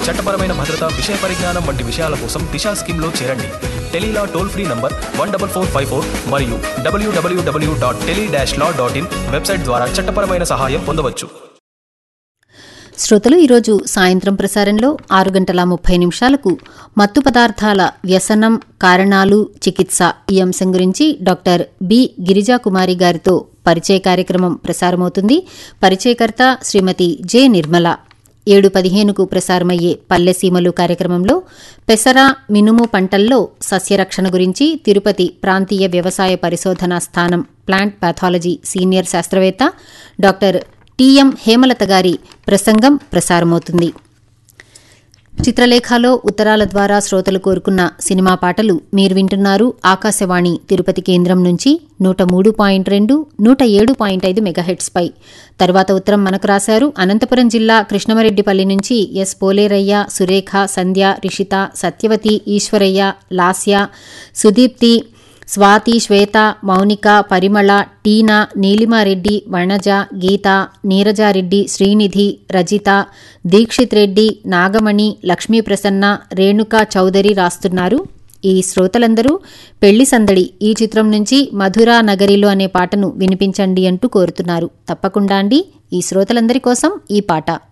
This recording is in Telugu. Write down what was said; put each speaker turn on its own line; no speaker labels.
చట్టపరమైన భద్రత విషయ పరిజ్ఞానం వంటి విషయాల కోసం దిశా స్కీమ్లో చేరండి tele law toll free number one double four five four మరియు WWW dot tele dash law dot in website ద్వారా చట్టపరమైన సహాయం పొందవచ్చు
శ్రోతలు ఈరోజు సాయంత్రం ప్రసారంలో ఆరు గంటల ముప్పై నిమిషాలకు మత్తు పదార్థాల వ్యసనం కారణాలు చికిత్స ఈ అంశం గురించి డాక్టర్ బి గిరిజాకుమారి గారితో పరిచయ కార్యక్రమం ప్రసారమవుతుంది పరిచయకర్త శ్రీమతి జె నిర్మల ఏడు పదిహేనుకు ప్రసారమయ్యే పల్లెసీమలు కార్యక్రమంలో పెసర మినుము పంటల్లో సస్యరక్షణ గురించి తిరుపతి ప్రాంతీయ వ్యవసాయ పరిశోధనా స్థానం ప్లాంట్ పాథాలజీ సీనియర్ శాస్త్రవేత్త డాక్టర్ టిఎం హేమలత గారి ప్రసంగం ప్రసారమవుతుంది చిత్రలేఖలో ఉత్తరాల ద్వారా శ్రోతలు కోరుకున్న సినిమా పాటలు మీరు వింటున్నారు ఆకాశవాణి తిరుపతి కేంద్రం నుంచి నూట మూడు పాయింట్ రెండు నూట ఏడు పాయింట్ ఐదు మెగాహెట్స్పై తర్వాత ఉత్తరం మనకు రాశారు అనంతపురం జిల్లా కృష్ణమరెడ్డిపల్లి నుంచి ఎస్ పోలేరయ్య సురేఖ సంధ్య రిషిత సత్యవతి ఈశ్వరయ్య లాస్య సుదీప్తి స్వాతి శ్వేత మౌనిక పరిమళ టీనా నీలిమారెడ్డి వణజ గీత నీరజారెడ్డి శ్రీనిధి రజిత దీక్షిత్ రెడ్డి నాగమణి లక్ష్మీ ప్రసన్న రేణుకా చౌదరి రాస్తున్నారు ఈ శ్రోతలందరూ పెళ్లి సందడి ఈ చిత్రం నుంచి మధురా నగరిలో అనే పాటను వినిపించండి అంటూ కోరుతున్నారు తప్పకుండా అండి ఈ శ్రోతలందరి కోసం ఈ పాట